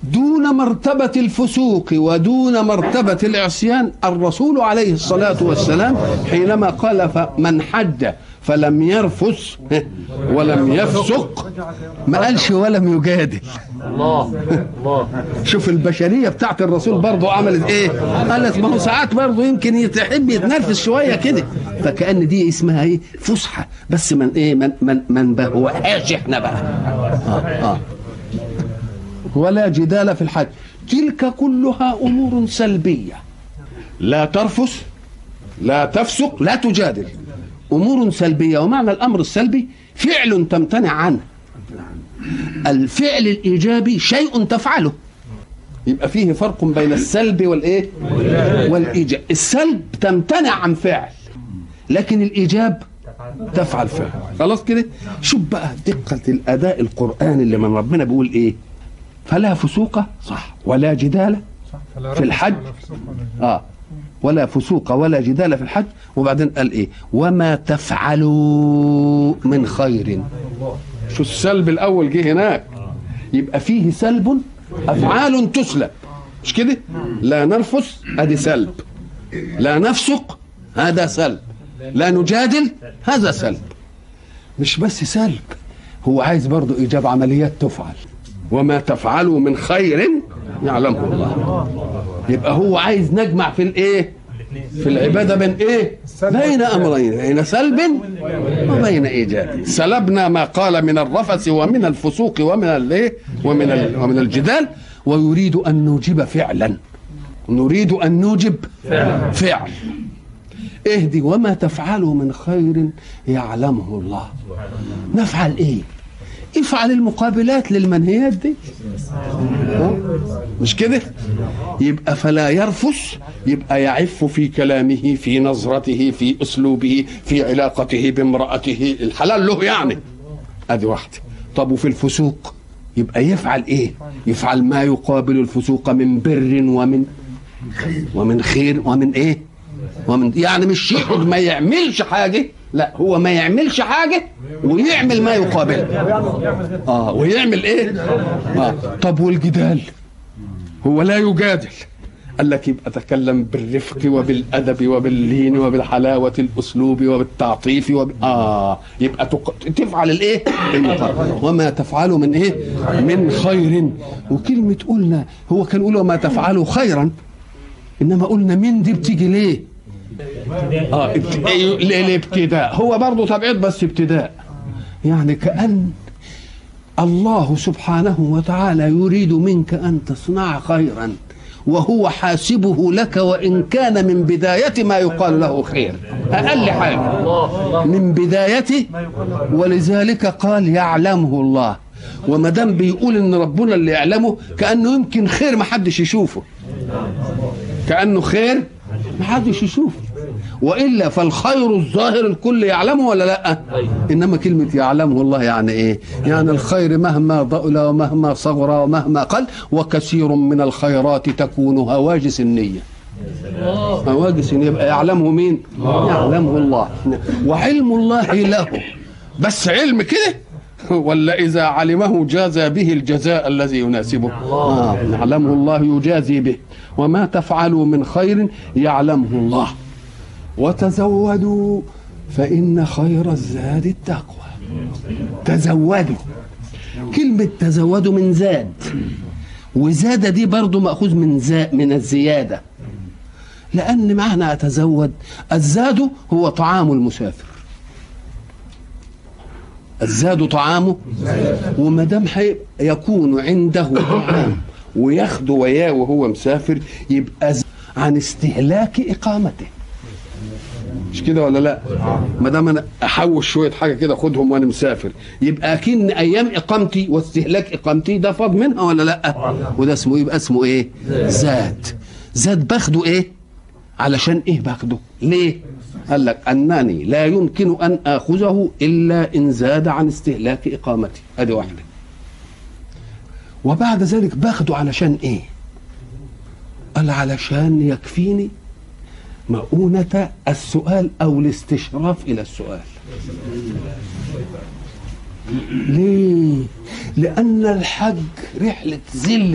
دون مرتبة الفسوق ودون مرتبة العصيان الرسول عليه الصلاة والسلام حينما قال فمن حج فلم يرفث ولم يفسق ما قالش ولم يجادل الله الله شوف البشرية بتاعت الرسول برضه عملت ايه قالت ما هو ساعات برضه يمكن يتحب يتنرفز شوية كده فكأن دي اسمها ايه فسحة بس من ايه من من من بهوهاش احنا بقى آه آه. ولا جدال في الحج تلك كلها امور سلبيه لا ترفث لا تفسق لا تجادل امور سلبيه ومعنى الامر السلبي فعل تمتنع عنه الفعل الايجابي شيء تفعله يبقى فيه فرق بين السلب والايه والايجاب السلب تمتنع عن فعل لكن الايجاب تفعل فعل خلاص كده شوف بقى دقه الاداء القراني اللي من ربنا بيقول ايه فلا فسوق صح ولا جدال في الحج اه ولا فسوق ولا جدال في الحج وبعدين قال ايه وما تفعلوا من خير شو السلب الاول جه هناك يبقى فيه سلب افعال تسلب مش كده لا نرفث ادي سلب لا نفسق هذا سلب لا نجادل هذا سلب مش بس سلب هو عايز برضو ايجاب عمليات تفعل وما تفعلوا من خير يعلمه الله يبقى هو عايز نجمع في الايه في العباده بين ايه بين امرين بين سلب وبين ايجاب سلبنا ما قال من الرفث ومن الفسوق ومن الايه ومن ال- ومن الجدال ويريد ان نوجب فعلا نريد ان نوجب فعل اهدي وما تفعلوا من خير يعلمه الله نفعل ايه افعل المقابلات للمنهيات دي ها؟ مش كده يبقى فلا يرفث يبقى يعف في كلامه في نظرته في اسلوبه في علاقته بامراته الحلال له يعني ادي واحده طب وفي الفسوق يبقى يفعل ايه يفعل ما يقابل الفسوق من بر ومن ومن خير ومن ايه ومن يعني مش يقعد ما يعملش حاجه لا هو ما يعملش حاجه ويعمل ما يقابله اه ويعمل ايه آه. طب والجدال هو لا يجادل قال لك يبقى تكلم بالرفق وبالادب وباللين وبالحلاوه الاسلوب وبالتعطيف وب... اه يبقى تق... تفعل الايه المقابل وما تفعلوا من ايه من خير وكلمه قلنا هو كان يقول وما تفعلوا خيرا انما قلنا من دي بتيجي ليه اه ابت... إيه، للابتداء هو برضه تبعيض بس ابتداء يعني كأن الله سبحانه وتعالى يريد منك أن تصنع خيرا وهو حاسبه لك وإن كان من بداية ما يقال له خير أقل حاجة من بدايته ولذلك قال يعلمه الله وما دام بيقول ان ربنا اللي يعلمه كانه يمكن خير ما حدش يشوفه كانه خير ما حدش يشوفه والا فالخير الظاهر الكل يعلمه ولا لا انما كلمه يعلمه الله يعني ايه يعني الخير مهما ضئل ومهما صغر ومهما قل وكثير من الخيرات تكون هواجس النيه هواجس النية يبقى يعلمه مين يعلمه الله وعلم الله له بس علم كده ولا إذا علمه جازى به الجزاء الذي يناسبه آه يعلمه الله يجازي به وما تفعلوا من خير يعلمه الله وتزودوا فإن خير الزاد التقوى تزودوا كلمة تزودوا من زاد وزاد دي برضو مأخوذ من زا من الزيادة لأن معنى أتزود الزاد هو طعام المسافر الزاد طعامه وما دام يكون عنده طعام وياخده وياه وهو مسافر يبقى ز- عن استهلاك اقامته مش كده ولا لا ما دام انا احوش شويه حاجه كده خدهم وانا مسافر يبقى اكن ايام اقامتي واستهلاك اقامتي ده فاض منها ولا لا وده اسمه يبقى اسمه ايه زاد زاد باخده ايه علشان ايه باخده ليه قال لك انني لا يمكن ان اخذه الا ان زاد عن استهلاك اقامتي ادي واحده وبعد ذلك باخده علشان ايه قال علشان يكفيني مؤونة السؤال أو الاستشراف إلى السؤال ليه؟ لأن الحج رحلة ذل